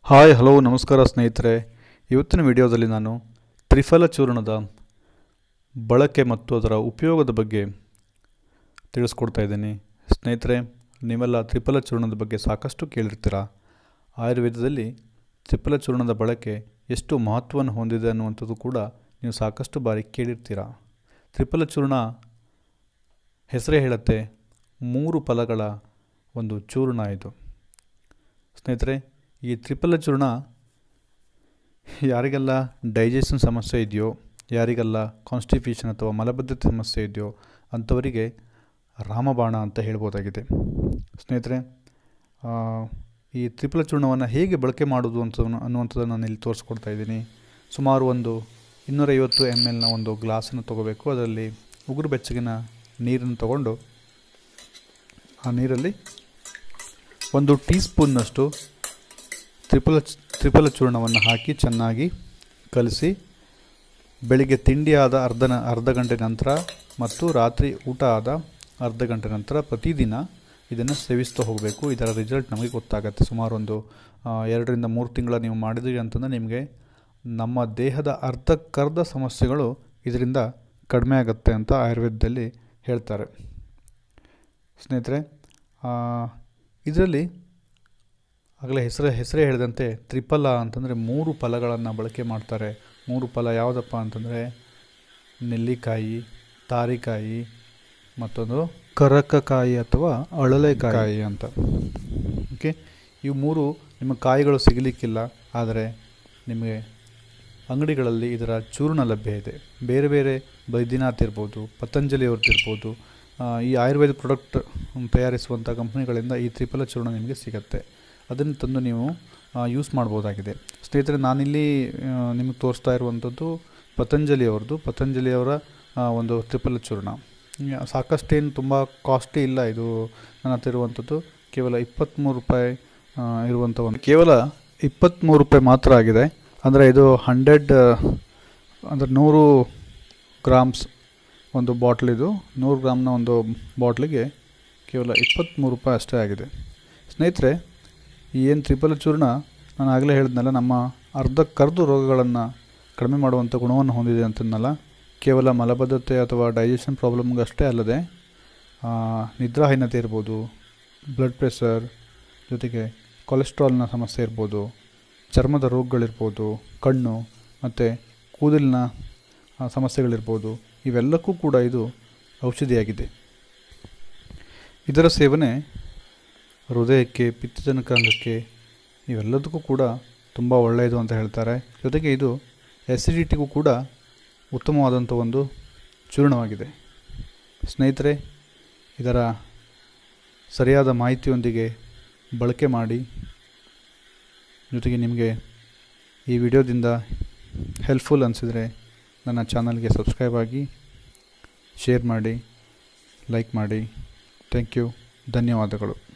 hi hello ನಮಸ್ಕಾರ ಸ್ನೇಹಿತರೆ ಇವತ್ತಿನ ವಿಡಿಯೋದಲ್ಲಿ ನಾನು ತ್ರಿಫಲ ಚೂರ್ಣದ ಬಳಕೆ ಮತ್ತು ಅದರ ಉಪಯೋಗದ ಬಗ್ಗೆ ತಿಳಿಸ್ಕೊಡ್ತಾ ಇದ್ದೀನಿ ಸ್ನೇಹಿತರೆ ನೀವೆಲ್ಲ ತ್ರಿಫಲ ಚೂರ್ಣದ ಬಗ್ಗೆ ಸಾಕಷ್ಟು ಕೇಳಿರ್ತೀರ ಆಯುರ್ವೇದದಲ್ಲಿ ತ್ರಿಫಲ ಚೂರ್ಣದ ಬಳಕೆ ಎಷ್ಟು ಮಹತ್ವವನ್ನು ಹೊಂದಿದೆ ಅನ್ನುವಂಥದ್ದು ಕೂಡ ನೀವು ಸಾಕಷ್ಟು ಬಾರಿ ಕೇಳಿರ್ತೀರ ತ್ರಿಫಲ ಚೂರ್ಣ ಹೆಸರೇ ಹೇಳುತ್ತೆ ಮೂರು ಫಲಗಳ ಒಂದು ಚೂರ್ಣ ಇದು ಸ್ನೇಹಿತರೆ ಈ ತ್ರಿಫಲ ಚೂರ್ಣ ಯಾರಿಗೆಲ್ಲ ಡೈಜೆಷನ್ ಸಮಸ್ಯೆ ಇದೆಯೋ ಯಾರಿಗೆಲ್ಲ ಕಾನ್ಸ್ಟಿಪೇಷನ್ ಅಥವಾ ಮಲಬದ್ಧತೆ ಸಮಸ್ಯೆ ಇದೆಯೋ ಅಂಥವರಿಗೆ ರಾಮಬಾಣ ಅಂತ ಹೇಳ್ಬೋದಾಗಿದೆ ಸ್ನೇಹಿತರೆ ಆ, ಈ ತ್ರಿಫಲ ಚೂರ್ಣವನ್ನು ಹೇಗೆ ಬಳಕೆ ಮಾಡೋದು ಅಂತ ಅನ್ನುವಂಥದ್ದನ್ನು ನಾನು ಇಲ್ಲಿ ತೋರಿಸ್ಕೊಡ್ತಾ ಇದ್ದೀನಿ ಸುಮಾರು ಒಂದು ಇನ್ನೂರೈವತ್ತು ಎಮ್ ಎಲ್ನ ಒಂದು ಗ್ಲಾಸನ್ನು ತೊಗೋಬೇಕು ಅದರಲ್ಲಿ ಉಗುರು ಬೆಚ್ಚಗಿನ ನೀರನ್ನು ತಗೊಂಡು ಆ ನೀರಲ್ಲಿ ಒಂದು ಟೀ ಸ್ಪೂನ್ನಷ್ಟು ತ್ರಿಫಲ ತ್ರಿಫಲ ಚೂರ್ಣವನ್ನು ಹಾಕಿ ಚೆನ್ನಾಗಿ ಕಲಸಿ ಬೆಳಿಗ್ಗೆ ತಿಂಡಿ ಆದ ಅರ್ಧ ನ- ಅರ್ಧ ಗಂಟೆ ನಂತರ ಮತ್ತು ರಾತ್ರಿ ಊಟ ಆದ ಅರ್ಧ ಗಂಟೆ ನಂತರ ಪ್ರತಿದಿನ ಇದನ್ನು ಸೇವಿಸ್ತಾ ಹೋಗಬೇಕು ಇದರ ರಿಸಲ್ಟ್ ನಮಗೆ ಗೊತ್ತಾಗುತ್ತೆ ಸುಮಾರು ಒಂದು ಆ, ಎರಡರಿಂದ ಮೂರು ತಿಂಗಳ ನೀವು ಮಾಡಿದ್ರಿ ಅಂತಂದರೆ ನಿಮಗೆ ನಮ್ಮ ದೇಹದ ಅರ್ಧಕ್ಕರ್ಧ ಸಮಸ್ಯೆಗಳು ಇದರಿಂದ ಕಡಿಮೆ ಆಗುತ್ತೆ ಅಂತ ಆಯುರ್ವೇದದಲ್ಲಿ ಹೇಳ್ತಾರೆ ಸ್ನೇಹಿತರೆ ಇದರಲ್ಲಿ ಆಗಲೇ ಹೆಸರು ಹೆಸರೇ ಹೇಳಿದಂತೆ ತ್ರಿಫಲ ಅಂತಂದರೆ ಮೂರು ಫಲಗಳನ್ನು ಬಳಕೆ ಮಾಡ್ತಾರೆ ಮೂರು ಫಲ ಯಾವುದಪ್ಪ ಅಂತಂದರೆ ನೆಲ್ಲಿಕಾಯಿ ತಾರಿಕಾಯಿ ಮತ್ತೊಂದು ಕರಕಕಾಯಿ ಅಥವಾ ಅಳಲೆಕಾಯಿ ಅಂತ ಓಕೆ ಇವು ಮೂರು ನಿಮ್ಮ ಕಾಯಿಗಳು ಸಿಗಲಿಕ್ಕಿಲ್ಲ ಆದರೆ ನಿಮಗೆ ಅಂಗಡಿಗಳಲ್ಲಿ ಇದರ ಚೂರ್ಣ ಲಭ್ಯ ಇದೆ ಬೇರೆ ಬೇರೆ ಬೈದ್ಯನಾಥ್ ಇರ್ಬೋದು ಪತಂಜಲಿ ಅವ್ರದ್ದು ಇರ್ಬೋದು ಆ, ಈ ಆಯುರ್ವೇದ ಪ್ರಾಡಕ್ಟ್ ತಯಾರಿಸುವಂಥ ಕಂಪ್ನಿಗಳಿಂದ ಈ ತ್ರಿಫಲ ಚೂರ್ಣ ನಿಮಗೆ ಸಿಗುತ್ತೆ ಅದನ್ನು ತಂದು ನೀವು ಯೂಸ್ ಮಾಡ್ಬೋದಾಗಿದೆ ಸ್ನೇಹಿತರೆ ನಾನಿಲ್ಲಿ ಆ, ನಿಮಗೆ ತೋರಿಸ್ತಾ ಇರುವಂಥದ್ದು ಪತಂಜಲಿ ಅವ್ರದ್ದು ಪತಂಜಲಿ ಅವರ ಆ, ಒಂದು ತ್ರಿಫಲ ಚೂರ್ಣ ಹ್ಮ್, ಸಾಕಷ್ಟೇನು ತುಂಬ ಕಾಸ್ಟ್ಲಿ ಇಲ್ಲ ಇದು ನನ್ನ ಹತ್ರ ಇರುವಂಥದ್ದು ಕೇವಲ ಇಪ್ಪತ್ತ್ಮೂರು ರೂಪಾಯಿ ಆ, ಇರುವಂಥ ಒಂದು ಕೇವಲ ಇಪ್ಪತ್ತ್ಮೂರು ರೂಪಾಯಿ ಮಾತ್ರ ಆಗಿದೆ ಅಂದರೆ ಇದು ಹಂಡ್ರೆಡ್ ಅಂದರೆ ನೂರು ಗ್ರಾಮ್ಸ್ ಒಂದು ಬಾಟ್ಲ್ ಇದು ನೂರು ಗ್ರಾಮ್ನ ಒಂದು ಬಾಟ್ಲಿಗೆ ಕೇವಲ ಇಪ್ಪತ್ತ್ಮೂರು ರೂಪಾಯಿ ಅಷ್ಟೇ ಆಗಿದೆ ಸ್ನೇಹಿತರೆ ಈ ಏನು ತ್ರಿಫಲ ಚೂರ್ಣ ನಾನು ಆಗಲೇ ಹೇಳಿದ್ನಲ್ಲ ನಮ್ಮ ಅರ್ಧಕ್ಕರ್ದು ರೋಗಗಳನ್ನು ಕಡಿಮೆ ಮಾಡುವಂಥ ಗುಣವನ್ನು ಹೊಂದಿದೆ ಅಂತಂದಲ್ಲ ಕೇವಲ ಮಲಬದ್ಧತೆ ಅಥವಾ ಡೈಜೆಷನ್ ಪ್ರಾಬ್ಲಮ್ಗೆ ಅಷ್ಟೇ ಅಲ್ಲದೆ ಆ, ನಿದ್ರಾಹೀನತೆ ಇರ್ಬೋದು ಬ್ಲಡ್ ಪ್ರೆಷರ್ ಜೊತೆಗೆ ಕೊಲೆಸ್ಟ್ರಾಲ್ನ ಸಮಸ್ಯೆ ಇರ್ಬೋದು ಚರ್ಮದ ರೋಗಗಳಿರ್ಬೋದು ಕಣ್ಣು ಮತ್ತು ಕೂದಲಿನ ಆ, ಸಮಸ್ಯೆಗಳಿರ್ಬೋದು ಇವೆಲ್ಲಕ್ಕೂ ಕೂಡ ಇದು ಔಷಧಿಯಾಗಿದೆ ಇದರ ಸೇವನೆ ಹೃದಯಕ್ಕೆ ಪಿತ್ತಜನಕಾಂಗಕ್ಕೆ ಇವೆಲ್ಲದಕ್ಕೂ ಕೂಡ ತುಂಬ ಒಳ್ಳೆಯದು ಅಂತ ಹೇಳ್ತಾರೆ ಜೊತೆಗೆ ಇದು ಎಸಿಡಿಟಿಗೂ ಕೂಡ ಉತ್ತಮವಾದಂಥ ಒಂದು ಚೂರ್ಣವಾಗಿದೆ ಸ್ನೇಹಿತರೆ ಇದರ ಸರಿಯಾದ ಮಾಹಿತಿಯೊಂದಿಗೆ ಬಳಕೆ ಮಾಡಿ ಜೊತೆಗೆ ನಿಮಗೆ ಈ ವಿಡಿಯೋದಿಂದ ಹೆಲ್ಪ್ಫುಲ್ ಅನಿಸಿದರೆ ನನ್ನ ಚಾನಲ್ಗೆ ಸಬ್ಸ್ಕ್ರೈಬ್ ಆಗಿ ಶೇರ್ ಮಾಡಿ ಲೈಕ್ ಮಾಡಿ ಥ್ಯಾಂಕ್ ಯು ಧನ್ಯವಾದಗಳು